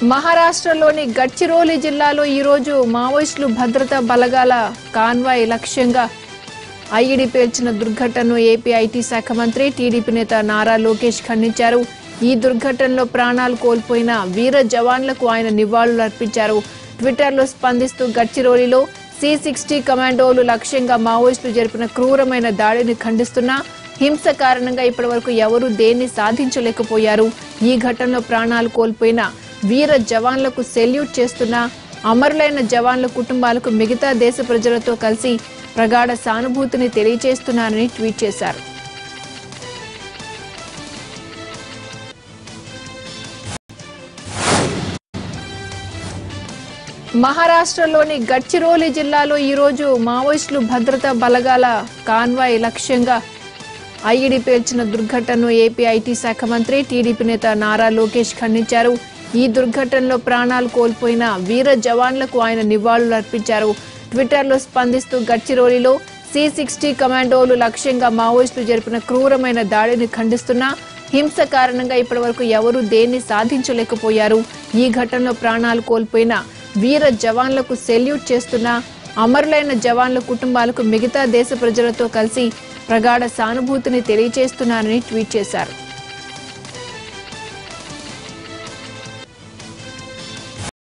మహారాష్ట్రలోని గడ్చిరోలి జిల్లాలో ఈరోజు మావోయిస్టులు భద్రతా బలగాల కాన్వాయ్ లక్ష్యంగా ఐఈడీ పేల్చిన దుర్ఘటనను ఏపీ ఐటీ శాఖ మంత్రి టీడీపీ నేత నారా లోకేష్ ఖండించారు ఈ దుర్ఘటనలో ప్రాణాలు కోల్పోయిన వీర జవాన్లకు ఆయన నివాళులు అర్పించారు ట్విట్టర్లో స్పందిస్తూ గడ్చిరోలిలో సి సిక్స్టీ కమాండోలు లక్ష్యంగా మావోయిస్టులు జరిపిన క్రూరమైన దాడిని ఖండిస్తున్నా హింస కారణంగా ఇప్పటివరకు ఎవరూ దేన్ని సాధించలేకపోయారు ఈ ఘటనలో ప్రాణాలు కోల్పోయిన వీర జవాన్లకు సెల్యూట్ చేస్తున్న అమరులైన జవాన్ల కుటుంబాలకు మిగతా దేశ ప్రజలతో కలిసి ప్రగాఢ సానుభూతిని తెలియజేస్తున్నానని ట్వీట్ చేశారు మహారాష్ట్రలోని గడ్చిరోలి జిల్లాలో ఈరోజు మావోయిస్టులు భద్రతా బలగాల కాన్వాయ్ లక్ష్యంగా ఐఈడీ పేల్చిన దుర్ఘటనను ఏపీ ఐటీ శాఖ మంత్రి టీడీపీ నేత నారా లోకేష్ ఖండించారు ఈ దుర్ఘటనలో ప్రాణాలు కోల్పోయిన వీర జవాన్లకు ఆయన నివాళులు అర్పించారు ట్విట్టర్లో స్పందిస్తూ గడ్చిరోలిలో సి సిక్స్టీ కమాండోలు లక్ష్యంగా మావోయిస్టులు జరిపిన క్రూరమైన దాడిని ఖండిస్తున్నా హింస కారణంగా ఇప్పటివరకు ఎవరూ దేన్ని సాధించలేకపోయారు ఈ ఘటనలో ప్రాణాలు కోల్పోయిన వీర జవాన్లకు సెల్యూట్ చేస్తున్న అమరులైన జవాన్ల కుటుంబాలకు మిగతా దేశ ప్రజలతో కలిసి ప్రగాఢ సానుభూతిని తెలియజేస్తున్నానని ట్వీట్ చేశారు